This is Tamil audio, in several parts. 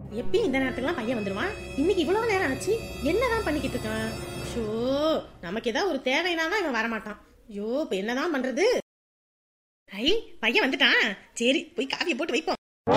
எப்பயும் இந்த நேரத்துக்குலாம் பையன் வந்துருவான் இன்னைக்கு இவ்வளவு நேரம் ஆச்சு என்னதான் பண்ணிக்கிட்டு இருக்கான் ஷோ நமக்கு ஏதாவது ஒரு தேவைனா தான் இவன் வரமாட்டான் ஐயோ இப்ப என்னதான் பண்றது ஐ பையன் வந்துட்டான் சரி போய் காஃபியை போட்டு வைப்போம்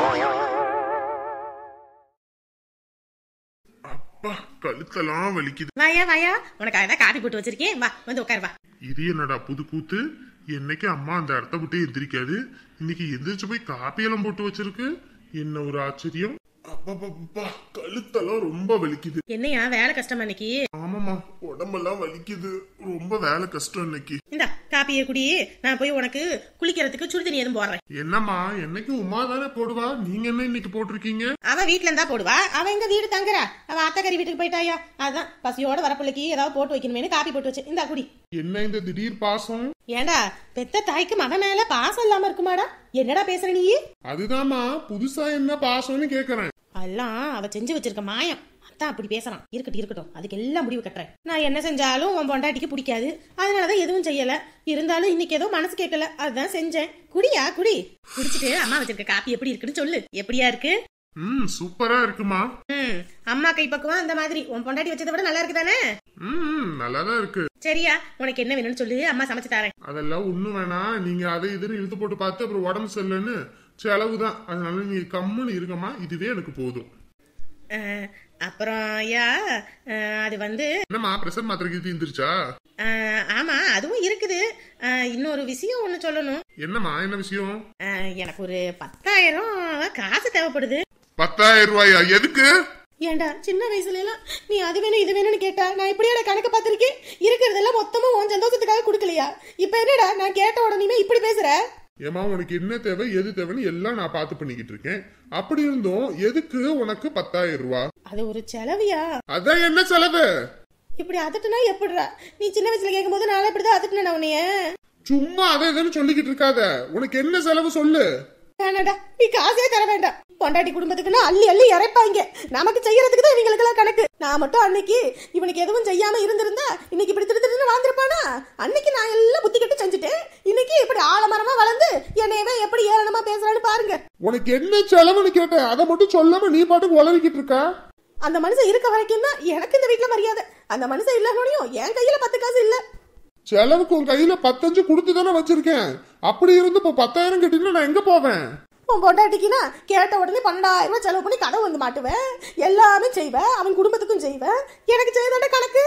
அப்பா கழுத்தெல்லாம் வலிக்குது வாயா வாயா உனக்கு அதான் காஃபி போட்டு வச்சிருக்கேன் வா வந்து உட்காரு வா இது என்னடா புது கூத்து என்னைக்கு அம்மா அந்த இடத்த விட்டு எந்திரிக்காது இன்னைக்கு எந்திரிச்சு போய் காப்பியெல்லாம் போட்டு வச்சிருக்கு என்ன ஒரு ஆச்சரியம் அப்பா கழுத்தெல்லாம் ரொம்ப வலிக்குது என்னையா வேலை கஷ்டமா இன்னைக்கு ஆமாமா உடம்பெல்லாம் வலிக்குது ரொம்ப வேலை கஷ்டம் இன்னைக்கு இந்த காப்பியை குடி நான் போய் உனக்கு குளிக்கிறதுக்கு சுடு தண்ணி எதுவும் போடுறேன் என்னம்மா என்னைக்கு உமா தானே போடுவா நீங்க என்ன இன்னைக்கு போட்டிருக்கீங்க அவ வீட்ல இருந்தா போடுவா அவ எங்க வீடு தங்குறா அவ அத்தக்கறி வீட்டுக்கு போயிட்டாயா அதான் பசியோட வரப்பிள்ளைக்கு ஏதாவது போட்டு வைக்கணுமேனு காப்பி போட்டு வச்சு இந்தா குடி என்ன இந்த திடீர் பாசம் ஏண்டா பெத்த தாய்க்கு மகன் மேல பாசம் இல்லாம இருக்குமாடா என்னடா பேசுற நீ அதுதாம்மா புதுசா என்ன பாசம்னு கேக்குறேன் எல்லாம் அவ செஞ்சு வச்சிருக்க மாயம் அதான் அப்படி பேசுறான் இருக்கட்டும் இருக்கட்டும் அதுக்கு எல்லாம் முடிவு கட்டுறேன் நான் என்ன செஞ்சாலும் உன் பொண்டாட்டிக்கு பிடிக்காது அதனாலதான் எதுவும் செய்யல இருந்தாலும் இன்னைக்கு ஏதோ மனசு கேட்கல அதுதான் செஞ்சேன் குடியா குடி குடிச்சிட்டு அம்மா வச்சிருக்க காப்பி எப்படி இருக்குன்னு சொல்லு எப்படியா இருக்கு ம் சூப்பரா இருக்குமா ம் அம்மா கைப்பக்குவம் அந்த மாதிரி உன் பொண்டாட்டி வச்சதை விட நல்லா இருக்குதானே ம் நல்லாதான் இருக்கு சரியா உனக்கு என்ன வேணும்னு சொல்லு அம்மா சமைச்சு தரேன் அதெல்லாம் ஒண்ணும் வேணாம் நீங்க அதை இதுன்னு இழுத்து போட்டு பார்த்து அப்புறம் உடம்பு சரியில்லைன்னு செலவுதான் அதனால நீங்க கம்முன்னு இருக்கமா இதுவே எனக்கு போதும் அஹ், அப்புறம் ஐயா அஹ், அது வந்து என்னம்மா பிரஷர் மாத்திரைக்கு தீந்துருச்சா அஹ், ஆமா அதுவும் இருக்குது அஹ், இன்னொரு விஷயம் ஒண்ணு சொல்லணும் என்னம்மா என்ன விஷயம் அஹ், எனக்கு ஒரு பத்தாயிரம் காசு தேவைப்படுது பத்தாயிரம் ரூபாயா எதுக்கு ஏண்டா சின்ன வயசுல எல்லாம் நீ அது வேணும் இது வேணும்னு கேட்டா நான் இப்படியோட கணக்கு பார்த்திருக்கேன் இருக்கிறதெல்லாம் மொத்தமா உன் சந்தோஷத்துக்காக கொடுக்கலையா இப்ப என்னடா நான் கேட்ட உடனே இப்படி பேசுற ஏமா உனக்கு என்ன தேவை எது தேவைன்னு எல்லாம் நான் பார்த்து பண்ணிக்கிட்டு இருக்கேன் அப்படி இருந்தும் எதுக்கு உனக்கு பத்தாயிரம் ரூபா அது ஒரு செலவியா அதான் என்ன செலவு இப்படி அதட்டுனா எப்படிடா நீ சின்ன வயசுல கேட்கும்போது நாளை இப்படிதான் அதட்டுனா உன்னைய சும்மா அதை இதுன்னு சொல்லிக்கிட்டு இருக்காத உனக்கு என்ன செலவு சொல்லு வேணாடா நீ காசே தர வேண்டாம் பொண்டாட்டி குடும்பத்துக்குன்னா அள்ளி அள்ளி இறைப்பாங்க நமக்கு செய்யறதுக்கு தான் இவங்களுக்கெல்லாம் கணக்கு நான் மட்டும் அன்னைக்கு இவனுக்கு எதுவும் செய்யாம இருந்திருந்தா இன்னைக்கு இப்படி திரு திருன்னு வாழ்ந்திருப்பானா அன்னைக்கு நான் எல்லாம் புத்தி கட்டு செஞ்சுட்டேன் இன்னைக்கு இப்படி ஆலமரமா வளர்ந்து என்னையவே எப்படி ஏளனமா பேசுறான்னு பாருங்க உனக்கு என்ன செலவுன்னு கேட்டேன் அதை மட்டும் சொல்லாம நீ பாட்டுக்கு உளறிக்கிட்டு இருக்கா அந்த மனுஷன் இருக்க வரைக்கும் தான் எனக்கு இந்த வீட்டுல மரியாதை அந்த மனுஷன் இல்லைனோடையும் என் கையில பத்து காசு இல்ல செலவுக்கு உன் கையில பத்தஞ்சு கொடுத்து தானே வச்சிருக்கேன் அப்படி இருந்து இப்ப பத்தாயிரம் கட்டினா நான் எங்க போவேன் உன் பொண்டாட்டிக்குனா கேட்ட உடனே பன்னெண்டாயிரம் ரூபாய் செலவு பண்ணி கதை வந்து மாட்டுவேன் எல்லாமே செய்வேன் அவன் குடும்பத்துக்கும் செய்வேன் எனக்கு செய்தாண்ட கணக்கு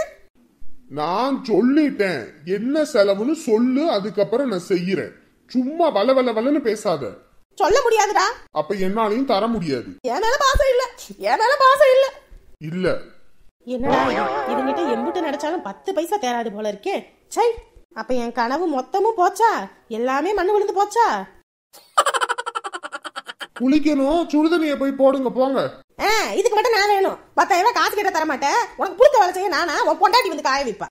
நான் சொல்லிட்டேன் என்ன செலவுன்னு சொல்லு அதுக்கப்புறம் நான் செய்யறேன் சும்மா வள வள வளன்னு பேசாத சொல்ல முடியாதுடா அப்ப என்னாலையும் தர முடியாது என் மேல பாசம் இல்ல என் மேல பாசம் இல்ல இல்ல என்னடா இது? இவங்கிட்ட எம்புட்டு நினைச்சாலும் பத்து பைசா தேராது போல இருக்கே சை அப்ப என் கனவு மொத்தமும் போச்சா எல்லாமே மண்ணு விழுந்து போச்சா குளிக்கணும் சுடுதண்ணிய போய் போடுங்க போங்க ஆ, இதுக்கு மட்டும் நான் வேணும் பத்தாயிரம் ரூபாய் காசு கேட்ட தர மாட்டேன் உனக்கு புடிச்ச வேலை செய்ய நானா உன் பொண்டாட்டி வந்து காய வைப்பா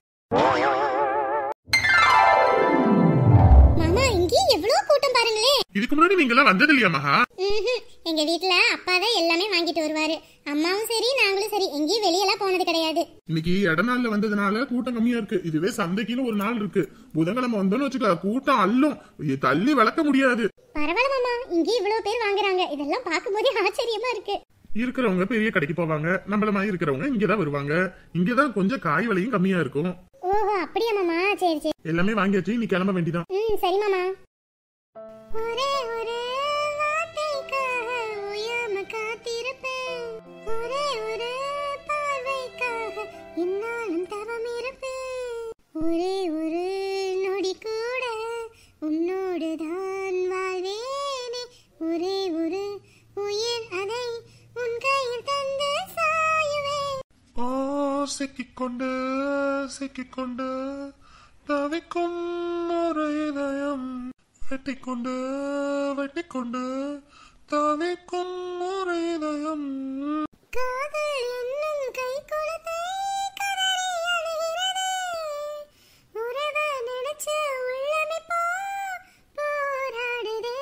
மாமா இங்கேயும் எவ்வளவு கூட்டம் பாருங்களே இதுக்கு முன்னாடி நீங்க எல்லாம் வந்தது இல்லையா மகா ம்ஹும். எங்க வீட்ல அப்பா தான் எல்லாமே வாங்கிட்டு வருவாரு அம்மாவும் சரி நாங்களும் சரி எங்கேயும் வெளியெல்லாம் போனது கிடையாது இன்னைக்கு இடநாள்ல வந்ததுனால கூட்டம் கம்மியா இருக்கு இதுவே சந்தைக்குன்னு ஒரு நாள் இருக்கு புதன்கிழமை வந்தோம்னு வச்சுக்க கூட்டம் அள்ளும் இ- தள்ளி வளர்க்க முடியாது பரவாயில்ல மாமா இங்கேயும் இவ்வளவு பேர் வாங்குறாங்க இதெல்லாம் பார்க்கும்போதே ஆச்சரியமா இருக்கு இருக்கிறவங்க பெரிய கடைக்கு போவாங்க நம்மள மாதிரி இருக்கிறவங்க இங்கதான் வருவாங்க இங்கதான் கொஞ்சம் காய் விலையும் கம்மியா இருக்கும் ஓஹோ அப்படியா மாமா சரி சரி எல்லாமே வாங்கியாச்சு நீ கிளம்ப வேண்டிதான் ம் சரி மாமா ஒரே ஒரு வார்த்தைக்காக ஓயாம காத்திருப்பேன் ஒரே ஒரு பார்வைக்காக என்னாலும் தவம் இருப்பேன் ஒரே ஒரு நொடி கூட உன்னோடு தான் வாழ்வேனே ஒரே ஒரு உயிர் அதை உன் கையில் தந்து சாயுவேன் ஓ சிக்கிக்கொண்டு சிக்கிக்கொண்டு தவிக்கும் ஒரு இதயம் வெட்டிக்கொண்டு வெட்டிக்கொண்டு தவிக்கும் ஒரு இதயம் காதல் என்னும் கைக்குலத்தை கதறி அழுகிறதே. உறவ நினைச்ச உள்ளமிப்போ போராடுதே.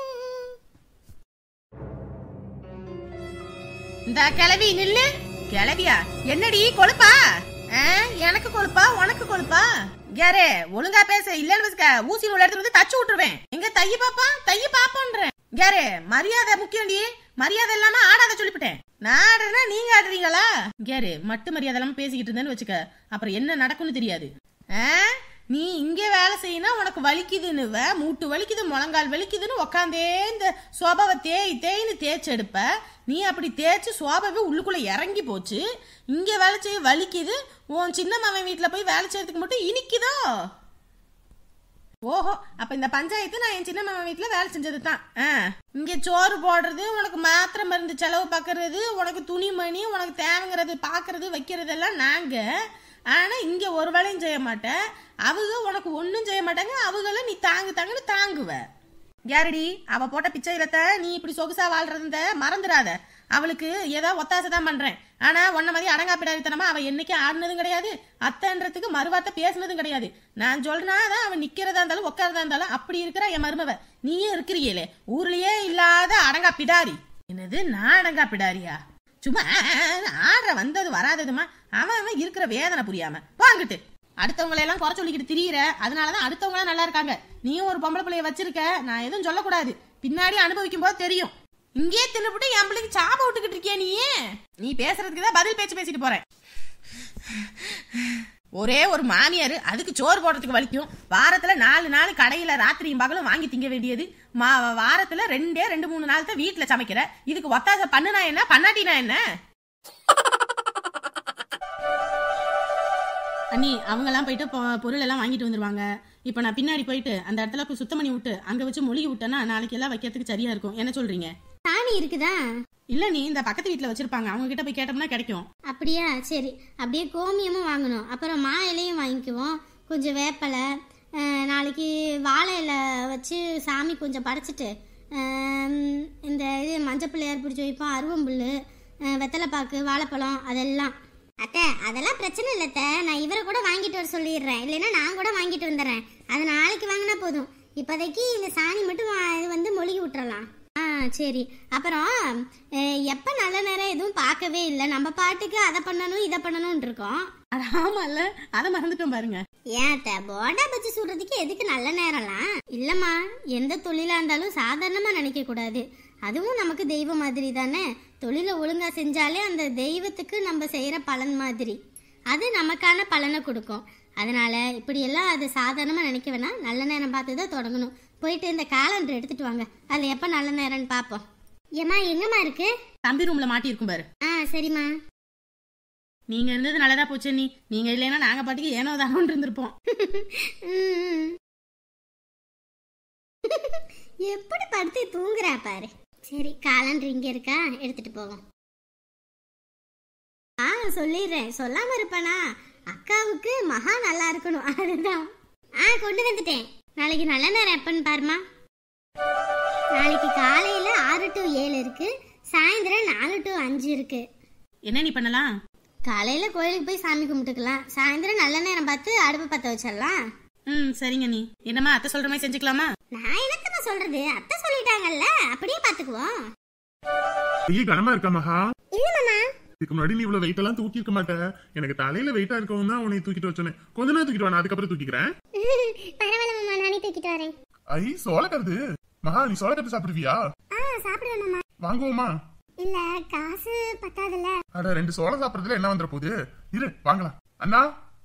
இந்த கிளவி நில்லு கிளவியா என்னடி கொழுப்பா ஆ, எனக்கு கொழுப்பா உனக்கு கொழுப்பா யாரே ஒழுங்கா பேச இல்லன்னு வச்சுக்க ஊசி உள்ள இடத்துல வந்து தச்சு விட்டுருவேன் எங்க தைய பாப்பா தைய பாப்போன்றேன் யாரே மரியாதை முக்கியம்டி மரியாதை இல்லாம ஆடாத சொல்லிவிட்டேன் நான் ஆடுறேன்னா நீங்க ஆடுறீங்களா கேரு மட்டு மரியாதை இல்லாம பேசிக்கிட்டு இருந்தேன்னு வச்சுக்க அப்புறம் என்ன நடக்கும்னு தெரியாது ஆ? நீ இங்கே வேலை செய்யணும் உனக்கு வலிக்குதுன்னு மூட்டு வலிக்குது முழங்கால் வலிக்குதுன்னு உக்காந்தே இந்த சோபாவை தேய் தேய்னு தேய்ச்சி எடுப்ப நீ அப்படி தேய்ச்சி சோபாவே உள்ளுக்குள்ள இறங்கி போச்சு இங்கே வேலை செய்ய வலிக்குது உன் சின்ன மகன் வீட்டில் போய் வேலை செய்யறதுக்கு மட்டும் இனிக்குதோ ஓஹோ அப்ப இந்த பஞ்சாயத்து நான் என் சின்ன மாமா வீட்டுல வேலை செஞ்சது தான் இங்க சோறு போடுறது உனக்கு மாத்திரை மருந்து செலவு பார்க்கறது உனக்கு துணிமணி உனக்கு தேவைங்கிறது பார்க்கறது வைக்கிறது எல்லாம் நாங்க ஆனா இங்க ஒரு வேலையும் செய்ய மாட்டேன் அவங்க உனக்கு ஒன்றும் செய்ய மாட்டாங்க அவங்கள நீ தாங்கு தாங்குன்னு தாங்குவ யாரடி அவ போட்ட பிச்சையிலத்த நீ இப்படி சொகுசா வாழ்றத மறந்துடாத அவளுக்கு ஏதோ ஒத்தாசை தான் பண்றேன் ஆனா உன்ன மாதிரி அடங்காப்பிடாதித்தனமா அவ என்னைக்கு ஆடினதும் கிடையாது அத்தைன்றதுக்கு மறுவார்த்தை பேசுனதும் கிடையாது நான் சொல்றேன்னா அதான் அவன் நிக்கிறதா இருந்தாலும் உட்காரதா இருந்தாலும் அப்படி இருக்கிற என் மருமவ நீயும் இருக்கிறியலே ஊர்லயே இல்லாத அடங்கா பிடாரி என்னது நான் அடங்கா பிடாரியா சும்மா ஆடுற வந்தது வராததுமா அவன் அவன் இருக்கிற வேதனை புரியாம வாங்கிட்டு அடுத்தவங்களை எல்லாம் குறை சொல்லிக்கிட்டு திரியிற அதனாலதான் அடுத்தவங்க நல்லா இருக்காங்க நீயும் ஒரு பொம்பளை பிள்ளைய வச்சிருக்க நான் எதுவும் சொல்லக்கூடாது பின்னாடி அனுபவிக்கும் போது தெரியும் இங்கே தின்னுபிட்டு என் பிள்ளைக்கு சாப விட்டுக்கிட்டு இருக்கிய நீ நீ பேசுறதுக்கு தான் பதில் பேச்சு பேசிட்டு போறேன் ஒரே ஒரு மாமியார் அதுக்கு சோறு போடுறதுக்கு வலிக்கும் வாரத்துல நாலு நாள் கடையில ராத்திரியும் பகலும் வாங்கி திங்க வேண்டியது மா வாரத்துல ரெண்டே ரெண்டு மூணு நாள் தான் வீட்டுல சமைக்கிற இதுக்கு ஒத்தாசை பண்ணுனா என்ன பண்ணாட்டினா என்ன அண்ணி அவங்கெல்லாம் போயிட்டு பொ- பொருள் எல்லாம் வாங்கிட்டு வந்துருவாங்க இப்போ நான் பின்னாடி போயிட்டு அந்த இடத்துல போய் சுத்தம் பண்ணி விட்டு அங்கே வச்சு மொழிகி விட்டேன்னா நாளைக்கு எல்லாம் வைக்கிறதுக்கு சரியா இருக்கும் என்ன சொல்றீங்க சாணி இருக்குதா இல்ல நீ இந்த பக்கத்து வீட்டில் வச்சிருப்பாங்க அவங்க கிட்ட போய் கேட்டோம்னா கிடைக்கும் அப்படியா சரி அப்படியே கோமியமும் வாங்கணும் அப்புறம் மா இலையும் வாங்கிக்குவோம் கொஞ்சம் வேப்பலை அஹ், நாளைக்கு வாழை இலை வச்சு சாமி கொஞ்சம் படைச்சிட்டு அஹ், இந்த இது மஞ்சள் பிள்ளையார் பிடிச்சி வைப்போம் அருவம்புல் வெத்தலைப்பாக்கு வாழைப்பழம் அதெல்லாம் அத்தை அதெல்லாம் பிரச்சனை இல்லை அத்தை நான் இவரை கூட வாங்கிட்டு வர சொல்லிடுறேன் இல்லைன்னா நான் கூட வாங்கிட்டு வந்துடுறேன் அது நாளைக்கு வாங்கினா போதும் இப்போதைக்கு இந்த சாணி மட்டும் வா- இது வந்து மொழிகி விட்டுறலாம் ஆ சரி அப்புறம் எப்போ நல்ல நேரம் எதுவும் பார்க்கவே இல்லை நம்ம பாட்டுக்கு அதை பண்ணணும் இதை பண்ணணும்னு இருக்கோம் அது ஆமால்ல அதை மறந்துட்டோம் பாருங்க ஏன் அத்தை, போண்டா பஜ்ஜி சுடுறதுக்கு எதுக்கு நல்ல நேரம்லாம் இல்லைம்மா எந்த தொழிலாக இருந்தாலும் சாதாரணமாக நினைக்கக்கூடாது அதுவும் நமக்கு தெய்வம் மாதிரி தானே தொழிலை ஒழுங்காக செஞ்சாலே அந்த தெய்வத்துக்கு நம்ம செய்கிற பலன் மாதிரி அது நமக்கான பலனை கொடுக்கும் அதனால இப்படியெல்லாம் அது சாதாரணமாக நினைக்க வேணாம் நல்ல நேரம் பார்த்து தான் தொடங்கணும் போயிட்டு இந்த காலண்டர் எடுத்துட்டு வாங்க அதில் எப்போ நல்ல நேரம்னு பார்ப்போம் ஏம்மா எங்கம்மா இருக்கு தம்பி ரூம்ல மாட்டி இருக்கும் பாரு ஆ சரிம்மா நீங்க இருந்தது நல்லதா போச்சு நீ நீங்க இல்லைன்னா நாங்க பாட்டுக்கு ஏனோ தானோன்னு இருந்திருப்போம் ம். எப்படி படுத்து தூங்குறா பாரு சரி காலண்டர் இங்க இருக்கா எடுத்துட்டு போவோம் ஆ சொல்லிடுறேன் சொல்லாம இருப்பானா அக்காவுக்கு மகா நல்லா இருக்கணும் அதுதான் ஆ கொண்டு வந்துட்டேன் நாளைக்கு நல்ல நேரம் எப்பன்னு பாருமா நாளைக்கு காலையில ஆறு டு ஏழு இருக்கு சாயந்தரம் நாலு டு அஞ்சு இருக்கு என்ன நீ பண்ணலாம் காலையில கோயிலுக்கு போய் சாமி கும்பிட்டுக்கலாம் சாயந்தரம் நல்ல நேரம் பார்த்து அடுப்பு பத்த வச்சிடலாம் ம் சரிங்க நீ என்னம்மா அத்தை சொல்ற மாதிரி செஞ்சுக்கலாமா நான் என்னத்தம்மா சொல்றது அத்தை சொல்லிட்டாங்கல்ல அப்படியே பாத்துக்குவோம் ஐயே கனமா இருக்கா மகா இல்ல மாமா இதுக்கு முன்னாடி நீ இவ்வளவு வெயிட் எல்லாம் தூக்கி இருக்க மாட்ட எனக்கு தலையில வெயிட்டா இருக்கவும் தான் உன்னை தூக்கிட்டு வச்சோன்னே கொஞ்ச நேரம் தூக்கிட்டு வா நான் அதுக்கப்புறம் தூக்கிக்கிறேன் பரவாயில்ல மாமா நானே தூக்கிட்டு வரேன் ஐ சோளக்கருது மகா நீ சோளக்கருது சாப்பிடுவியா ஆ சாப்பிடுவேன் மாமா வாங்குவோமா இல்ல காசு பத்தாதுல்ல அட ரெண்டு சோளம் சாப்பிடுறதுல என்ன வந்துட போகுது இரு வாங்கலாம் அண்ணா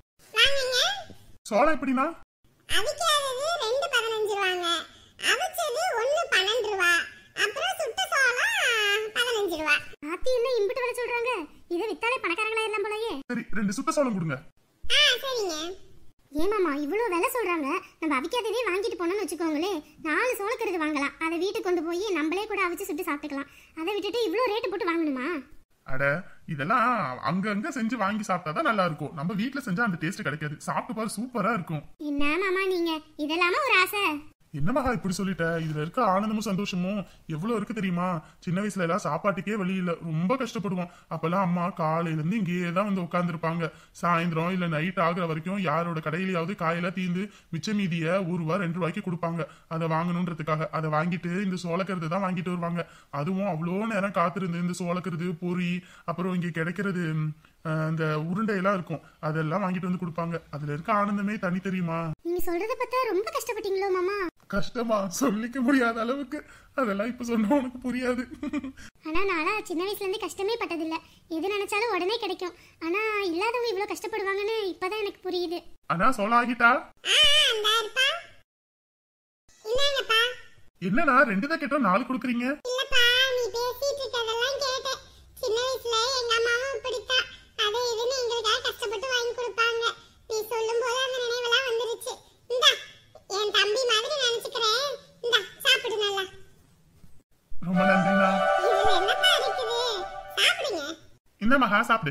சோளம் எப்படின்னா அவிக்காதது ரெண்டு பதினஞ்சு ரூபாங்க அவிச்சது ஒண்ணு பன்னெண்டு ரூபா அப்புறம் சுட்ட சோளம் பதினஞ்சு ரூபா ஆத்தி என்ன இம்பிட்டு வர சொல்றாங்க இதை வித்தாலே பணக்காரங்களா எல்லாம் போலயே சரி ரெண்டு சுத்த சோளம் கொடுங்க ஆ சரிங்க ஏமாமா இவ்வளோ விலை சொல்றாங்க நம்ம அவிக்காதவே வாங்கிட்டு போனோம்னு வச்சுக்கோங்களே நாலு சோளக்கருது வாங்கலாம் அதை வீட்டுக்கு கொண்டு போய் நம்மளே கூட அவிச்சு சுட்டு சாப்பிட்டுக்கலாம் அதை விட்டுட்டு இவ்வளோ ரேட்டு போட்டு வாங்கணுமா அட இதெல்லாம் அங்க அங்க செஞ்சு வாங்கி சாப்பிட்டாதான் நல்லா இருக்கும் நம்ம வீட்ல செஞ்சா அந்த டேஸ்ட் கிடைக்காது சாப்பிட்டு பாரு சூப்பரா இருக்கும் என்ன மாமா நீங்க இதெல்லாமா ஒரு ஆசை என்ன மகா இப்படி சொல்லிட்ட இதுல இருக்க ஆனந்தமும் சந்தோஷமும் எவ்வளவு இருக்கு தெரியுமா சின்ன வயசுல எல்லாம் சாப்பாட்டுக்கே வழி இல்ல ரொம்ப கஷ்டப்படுவோம் அப்பெல்லாம் அம்மா காலையில இருந்து இங்கேயே தான் வந்து உட்காந்துருப்பாங்க சாயந்தரம் இல்ல நைட் ஆகுற வரைக்கும் யாரோட கடையிலயாவது காயெல்லாம் தீந்து மிச்ச மீதிய ஒரு ரூபா ரெண்டு ரூபாய்க்கு கொடுப்பாங்க அதை வாங்கணுன்றதுக்காக அதை வாங்கிட்டு இந்த சோளக்கருது தான் வாங்கிட்டு வருவாங்க அதுவும் அவ்வளோ நேரம் காத்திருந்து இந்த சோளக்கருது பொரி அப்புறம் இங்க கிடைக்கிறது ம், அஹ், இந்த உருண்டையெல்லாம் இருக்கும் அதெல்லாம் வாங்கிட்டு வந்து கொடுப்பாங்க அதுல இருக்க ஆனந்தமே தனி தெரியுமா நீங்க சொல்றத பார்த்தா ரொம்ப கஷ்டப்பட்டீங்களோ மாமா கஷ்டமா சொல்லிக்க முடியாத அளவுக்கு அதெல்லாம் இப்ப சொன்னா உனக்கு புரியாது ஆனா நானா சின்ன வயசுல இருந்து கஷ்டமே பட்டதில்ல எது நினைச்சாலும் உடனே கிடைக்கும் ஆனா இல்லாதவங்க இவ்வளவு கஷ்டப்படுவாங்கன்னு இப்பதான் எனக்கு புரியுது அண்ணா சோளம் ஆகிட்டா இல்லங்கப்பா என்னண்ணா ரெண்டு தான் கேட்டோம் நாலு கொடுக்குறீங்க இல்லப்பா நீ பேசிட்டு இருக்கதெல்லாம் கேட்டேன் சின்ன வயசுல எங்க அம்மாவும் இப்படித்தான் அது இதுன்னு எங்களுக்காக கஷ்டப்பட்டு வாங்கி கொடுப்பாங்க நீ சொல்லும் போது அந்த நினைவெல்லாம் வந்துருச்சு இந்தா என் தம்பி மாதிரி நினைச்சுக்கிறேன் இந்தா சாப்பிடு நல்லா ரொம்ப நன்றிண்ணா இதுல என்னப்பா இருக்குது சாப்பிடுங்க இந்த மகா சாப்பிடு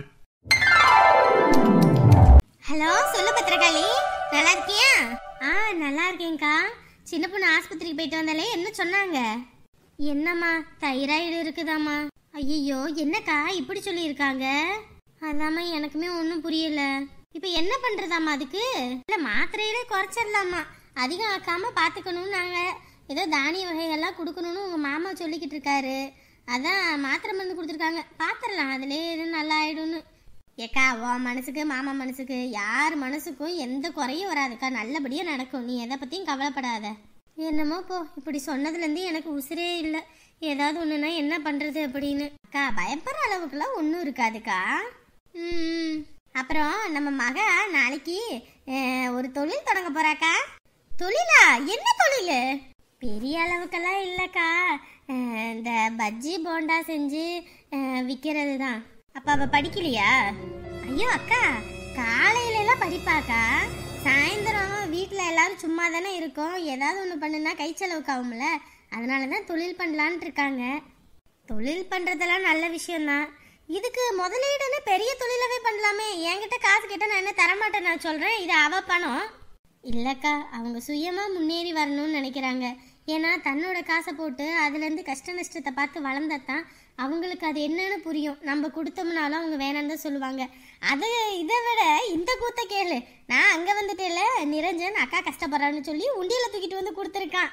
ஹலோ சொல்லு பத்திரகாளி நல்லா இருக்கியா ஆ நல்லா இருக்கேன்க்கா சின்ன பொண்ணு ஆஸ்பத்திரிக்கு போயிட்டு வந்தாலே என்ன சொன்னாங்க என்னம்மா தைராய்டு இருக்குதாம்மா ஐயோ என்னக்கா இப்படி சொல்லியிருக்காங்க அதாம்மா எனக்குமே ஒன்றும் புரியல இப்போ என்ன பண்ணுறதாம்மா அதுக்கு இல்லை மாத்திரையிலே குறைச்சிடலாமா அதிகம் ஆக்காம பார்த்துக்கணும் நாங்கள் ஏதோ தானிய வகைகள்லாம் கொடுக்கணும்னு உங்கள் மாமா சொல்லிக்கிட்டு இருக்காரு அதான் மாத்திரை மருந்து கொடுத்துருக்காங்க பார்த்துடலாம் அதுலேயே எதுவும் நல்லா ஆயிடும்னு ஏக்கா உன் மனசுக்கு மாமா மனசுக்கு யார் மனசுக்கும் எந்த குறையும் வராதுக்கா நல்லபடியாக நடக்கும் நீ எதை பற்றியும் கவலைப்படாத என்னமோ போ இப்படி சொன்னதுலேருந்து எனக்கு உசுரே இல்லை ஏதாவது ஒன்றுனா என்ன பண்ணுறது அப்படின்னு அக்கா பயப்படுற அளவுக்குலாம் ஒன்றும் இருக்காதுக்கா ம் அப்புறம் நம்ம மக நாளைக்கு அஹ், ஒரு தொழில் தொடங்க போறாக்கா தொழிலா என்ன தொழில் பெரிய அளவுக்கெல்லாம் இல்லைக்கா அஹ், இந்த பஜ்ஜி போண்டா செஞ்சு விற்கிறது தான் அப்போ அவள் படிக்கலையா ஐயோ அக்கா காலையில எல்லாம் படிப்பாக்கா சாயந்தரம் வீட்டில் எல்லாரும் சும்மா தானே இருக்கோம் ஏதாவது ஒன்று பண்ணுனா கை செலவுக்கு ஆகும்ல அதனால தான் தொழில் பண்ணலான்ட்டு இருக்காங்க தொழில் பண்ணுறதெல்லாம் நல்ல விஷயம்தான் இதுக்கு முதலீடுன்னு பெரிய தொழிலவே பண்ணலாமே என்கிட்ட காசு கேட்டால் நான் என்ன தரமாட்டேன் நான் சொல்கிறேன் இது அவ பணம் இல்லைக்கா அவங்க சுயமாக முன்னேறி வரணும்னு நினைக்கிறாங்க ஏன்னா தன்னோட காசை போட்டு அதுலேருந்து கஷ்ட நஷ்டத்தை பார்த்து வளர்ந்தா அவங்களுக்கு அது என்னன்னு புரியும் நம்ம கொடுத்தோம்னாலும் அவங்க வேணான்னு தான் சொல்லுவாங்க அது இதை விட இந்த கூத்த கேளு நான் அங்கே வந்துட்டேல நிரஞ்சன் அக்கா கஷ்டப்படுறான்னு சொல்லி உண்டியில் தூக்கிட்டு வந்து கொடுத்துருக்கான்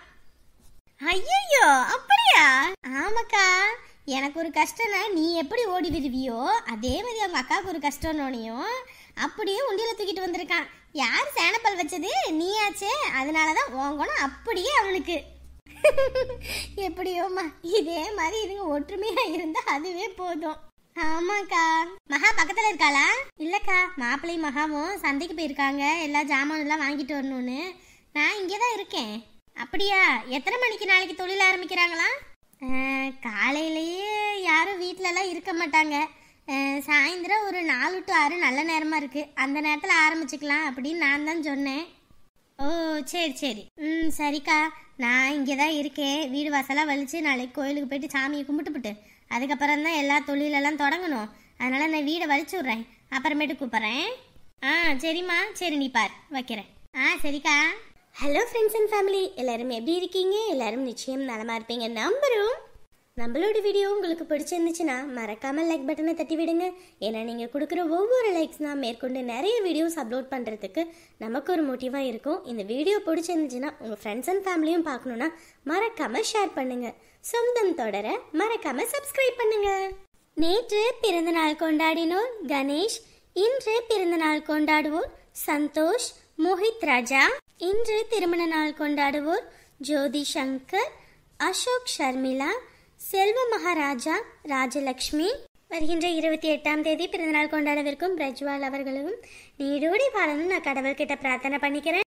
ஐயோ அப்படியா ஆமாக்கா எனக்கு ஒரு கஷ்டம்னா நீ எப்படி ஓடி விடுவியோ அதே மாதிரி அவங்க அக்காவுக்கு ஒரு கஷ்டம்னோனையும் அப்படியே உண்டியில தூக்கிட்டு வந்திருக்கான் யார் சேனப்பல் வச்சது நீயாச்சே அதனால தான் உன் குணம் அப்படியே அவனுக்கு எப்படியோம்மா இதே மாதிரி இதுங்க ஒற்றுமையா இருந்தா அதுவே போதும் ஆமாக்கா மகா பக்கத்துல இருக்காளா இல்லக்கா மாப்பிள்ளையும் மகாவும் சந்தைக்கு போயிருக்காங்க எல்லா ஜாமான் எல்லாம் வாங்கிட்டு வரணும்னு நான் இங்கே தான் இருக்கேன் அப்படியா எத்தனை மணிக்கு நாளைக்கு தொழில் ஆரம்பிக்கிறாங்களா அஹ், காலையிலேயே யாரும் வீட்டிலலாம் இருக்க மாட்டாங்க அஹ், சாயந்தரம் ஒரு நாலு டு ஆறு நல்ல நேரமாக இருக்குது அந்த நேரத்தில் ஆரம்பிச்சுக்கலாம் அப்படின்னு நான் தான் சொன்னேன் ஓ சரி சரி ம் சரிக்கா நான் இங்கே தான் இருக்கேன் வீடு வாசலாம் வலிச்சு நாளைக்கு கோயிலுக்கு போயிட்டு சாமியை கும்பிட்டுப்புட்டு அதுக்கப்புறம் தான் எல்லா தொழிலெல்லாம் தொடங்கணும் அதனால நான் வீடை வலிச்சு விட்றேன் அப்புறமேட்டு கூப்பிட்றேன் ஆ சரிம்மா சரி நீ பார் வைக்கிறேன் ஆ சரிக்கா ஹலோ ஃப்ரெண்ட்ஸ் அண்ட் ஃபேமிலி எல்லாரும் எப்படி இருக்கீங்க எல்லாரும் நிச்சயம் நலமா இருப்பீங்க நம்புறோம் நம்மளோட வீடியோ உங்களுக்கு பிடிச்சிருந்துச்சுன்னா மறக்காம லைக் பட்டனை தட்டி விடுங்க ஏன்னா நீங்கள் கொடுக்குற ஒவ்வொரு லைக்ஸ் தான் மேற்கொண்டு நிறைய வீடியோஸ் அப்லோட் பண்ணுறதுக்கு நமக்கு ஒரு மோட்டிவாக இருக்கும் இந்த வீடியோ பிடிச்சிருந்துச்சுன்னா உங்கள் ஃப்ரெண்ட்ஸ் அண்ட் ஃபேமிலியும் பார்க்கணுன்னா மறக்காம ஷேர் பண்ணுங்க சொந்தம் தொடர மறக்காம சப்ஸ்கிரைப் பண்ணுங்க நேற்று பிறந்தநாள் கொண்டாடினோர் கணேஷ் இன்று பிறந்தநாள் கொண்டாடுவோர் சந்தோஷ் மோஹித் ராஜா இன்று திருமண நாள் கொண்டாடுவோர் ஜோதி சங்கர் அசோக் ஷர்மிளா செல்வ மகாராஜா ராஜலக்ஷ்மி வருகின்ற இருபத்தி எட்டாம் தேதி பிறந்தநாள் கொண்டாடவிருக்கும் பிரஜ்வால் அவர்களும் நீடோடி வாழணும் நான் கடவுள்கிட்ட பிரார்த்தனை பண்ணிக்கிறேன்